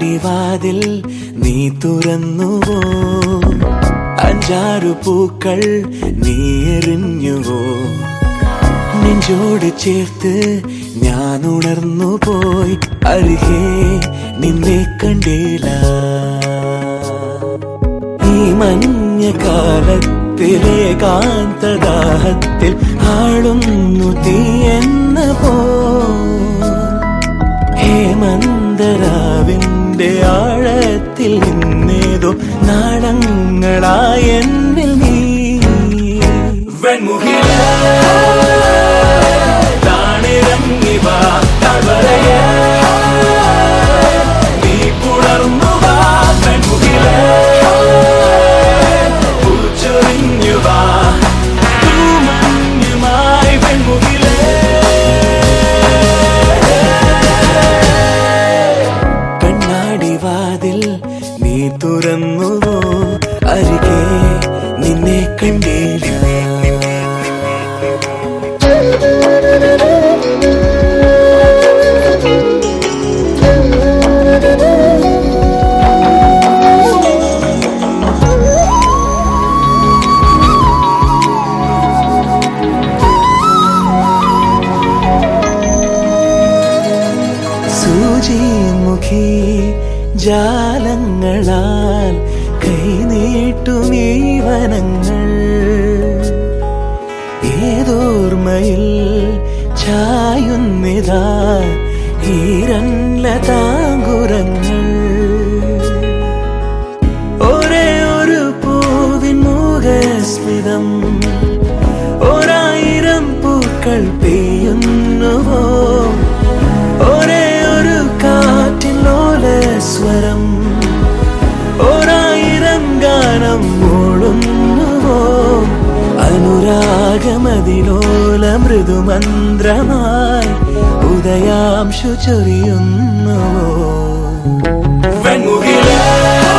വാതിൽ നീ തുറന്നുവോ അഞ്ചാറു പൂക്കൾ നീ എറിഞ്ഞുവോ നെഞ്ചോട് ചേർത്ത് ഞാൻ ഉണർന്നു പോയി അരികെ നിന്നെ കണ്ടില്ല ഈ മഞ്ഞ കാലത്തിലെ കാന്തദാഹത്തിൽ ആളുന്നു തീ എന്ന പോ ഹേമന്തരാവിന്റെ ആഴത്തിൽ നിന്നേതോ നാളങ്ങളായ എന്നിൽ നീ വെൺമുഖില താണിറങ്ങി വാ താഴ്വരയ നീ പുണർന്നു വാ വെൺമുഖില പൂച്ചൊരിഞ്ഞു വാ തൂമഞ്ഞുമായി വെൺമുഖിലേ കണ്ണാടി വാതിൽ നീ തുറന്നുവോ അരികെ നിന്നെ കണ്ടില്ല സൂചിമുഖി ജാലങ്ങളാൽ കൈനീട്ടുമീ വനങ്ങൾ ഏതോർമ്മയിൽ ചായുന്നിതാ ഈരൻലതാങ്കുരങ്ങൾ ഒരേ ഒരു പൂവിൻ മുഖസ്മിതം ഒരായിരം പൂക്കൾ പെയ്യുന്നുവോ ഒരേ ഒരു കാറ്റിലോല സ്വരം ഒരായിരം ഗാനം മൂളുന്നുവോ അനുരാഗമതിലോല മൃദുമന്ത്രമായി ഉദയാംശു ചൊരിയുന്നുവോ വെൺമുകിലേ